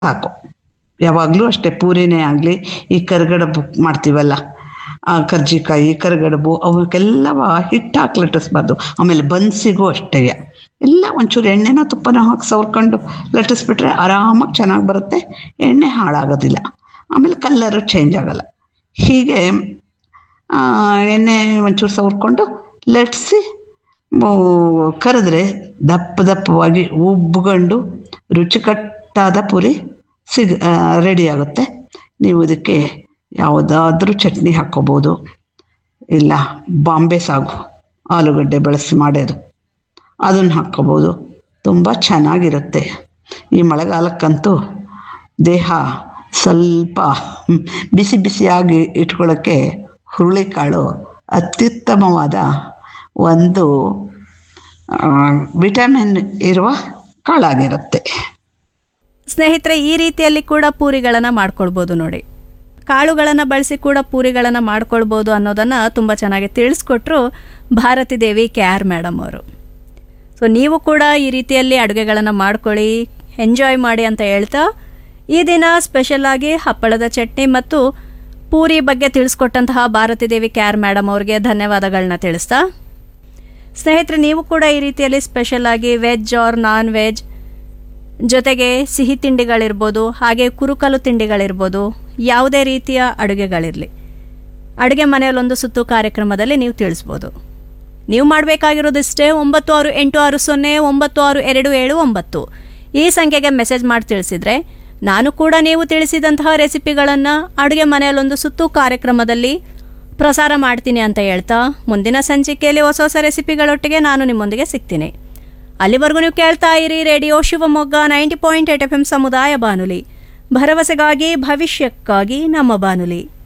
ಸಾಕು ಯಾವಾಗಲೂ ಅಷ್ಟೇ ಪೂರಿನೇ ಆಗಲಿ ಈ ಕರ್ಗಡಬು ಮಾಡ್ತೀವಲ್ಲ ಆ ಕರ್ಜಿಕಾಯಿ ಕರ್ಗಡಬು ಅವಕ್ಕೆಲ್ಲವ ಹಿಟ್ಟು ಹಾಕಿ ಲಟ್ಟಿಸ್ಬಾರ್ದು ಆಮೇಲೆ ಬನ್ಸಿಗೂ ಅಷ್ಟೇ ಎಲ್ಲ ಒಂಚೂರು ಎಣ್ಣೆನೋ ತುಪ್ಪನೋ ಹಾಕಿ ಸವರ್ಕೊಂಡು ಲಟ್ಟಿಸ್ಬಿಟ್ರೆ ಆರಾಮಾಗಿ ಚೆನ್ನಾಗಿ ಬರುತ್ತೆ ಎಣ್ಣೆ ಹಾಳಾಗೋದಿಲ್ಲ ಆಮೇಲೆ ಕಲ್ಲರು ಚೇಂಜ್ ಆಗಲ್ಲ ಹೀಗೆ ಆ, ಎಣ್ಣೆ ಒಂಚೂರು ಸವರ್ಕೊಂಡು ಲಟ್ಸಿ ಕರೆದ್ರೆ ದಪ್ಪ ದಪ್ಪವಾಗಿ ಉಬ್ಕೊಂಡು ರುಚಿಕಟ್ಟಾದ ಪುರಿ ಸಿಗ ರೆಡಿ ಆಗುತ್ತೆ ನೀವು ಇದಕ್ಕೆ ಯಾವುದಾದ್ರೂ ಚಟ್ನಿ ಹಾಕ್ಕೋಬೋದು ಇಲ್ಲ ಬಾಂಬೆ ಸಾಗು ಆಲೂಗಡ್ಡೆ ಬಳಸಿ ಮಾಡೋದು ಅದನ್ನು ಹಾಕ್ಕೋಬೋದು ತುಂಬ ಚೆನ್ನಾಗಿರುತ್ತೆ ಈ ಮಳೆಗಾಲಕ್ಕಂತೂ ದೇಹ ಸ್ವಲ್ಪ ಬಿಸಿ ಬಿಸಿಯಾಗಿ ಇಟ್ಕೊಳ್ಳೋಕ್ಕೆ ಹುರುಳಿಕಾಳು ಅತ್ಯುತ್ತಮವಾದ ಒಂದು ಆ, ವಿಟಮಿನ್ ಇರುವ ಕಾಳಾಗಿರುತ್ತೆ ಸ್ನೇಹಿತರೆ ಈ ರೀತಿಯಲ್ಲಿ ಕೂಡ ಪೂರಿಗಳನ್ನು ಮಾಡ್ಕೊಳ್ಬೋದು ನೋಡಿ ಕಾಳುಗಳನ್ನು ಬಳಸಿ ಕೂಡ ಪೂರಿಗಳನ್ನು ಮಾಡ್ಕೊಳ್ಬೋದು ಅನ್ನೋದನ್ನು ತುಂಬ ಚೆನ್ನಾಗಿ ತಿಳಿಸ್ಕೊಟ್ರು Bharathi Devi K R madam ಅವರು ಸೊ ನೀವು ಕೂಡ ಈ ರೀತಿಯಲ್ಲಿ ಅಡುಗೆಗಳನ್ನು ಮಾಡ್ಕೊಳ್ಳಿ ಎಂಜಾಯ್ ಮಾಡಿ ಅಂತ ಹೇಳ್ತಾ ಈ ದಿನ ಸ್ಪೆಷಲ್ ಆಗಿ ಹಪ್ಪಳದ ಚಟ್ನಿ ಮತ್ತು ಪೂರಿ ಬಗ್ಗೆ ತಿಳಿಸ್ಕೊಟ್ಟಂತಹ Bharathi Devi K R madam ಅವ್ರಿಗೆ ಧನ್ಯವಾದಗಳನ್ನ ತಿಳಿಸ್ತಾ ಸ್ನೇಹಿತರೆ ನೀವು ಕೂಡ ಈ ರೀತಿಯಲ್ಲಿ ಸ್ಪೆಷಲ್ ಆಗಿ ವೆಜ್ ಆರ್ ನಾನ್ ವೆಜ್ ಜೊತೆಗೆ ಸಿಹಿ ತಿಂಡಿಗಳಿರ್ಬೋದು ಹಾಗೆ ಕುರುಕಲು ತಿಂಡಿಗಳಿರ್ಬೋದು ಯಾವುದೇ ರೀತಿಯ ಅಡುಗೆಗಳಿರಲಿ ಅಡುಗೆ ಮನೆಯಲ್ಲೊಂದು ಸುತ್ತು ಕಾರ್ಯಕ್ರಮದಲ್ಲಿ ನೀವು ತಿಳಿಸ್ಬೋದು ನೀವು ಮಾಡಬೇಕಾಗಿರೋದಿಷ್ಟೇ ಒಂಬತ್ತು ಆರು ಎಂಟು ಆರು ಸೊನ್ನೆ ಒಂಬತ್ತು ಆರು ಎರಡು ಏಳು ಒಂಬತ್ತು ಈ ಸಂಖ್ಯೆಗೆ ಮೆಸೇಜ್ ಮಾಡಿ ತಿಳಿಸಿದರೆ ನಾನು ಕೂಡ ನೀವು ತಿಳಿಸಿದಂತಹ ರೆಸಿಪಿಗಳನ್ನು ಅಡುಗೆ ಮನೆಯಲ್ಲೊಂದು ಸುತ್ತು ಕಾರ್ಯಕ್ರಮದಲ್ಲಿ ಪ್ರಸಾರ ಮಾಡ್ತೀನಿ ಅಂತ ಹೇಳ್ತಾ ಮುಂದಿನ ಸಂಚಿಕೆಯಲ್ಲಿ ಹೊಸ ಹೊಸ ರೆಸಿಪಿಗಳೊಟ್ಟಿಗೆ ನಾನು ನಿಮ್ಮೊಂದಿಗೆ ಸಿಗ್ತೀನಿ ಅಲ್ಲಿವರೆಗೂ ನೀವು ಕೇಳ್ತಾ ಇರಿ radio Shivamogga ninety point eight F M ಸಮುದಾಯ ಬಾನುಲಿ ಭರವಸೆಗಾಗಿ ಭವಿಷ್ಯಕ್ಕಾಗಿ ನಮ್ಮ ಬಾನುಲಿ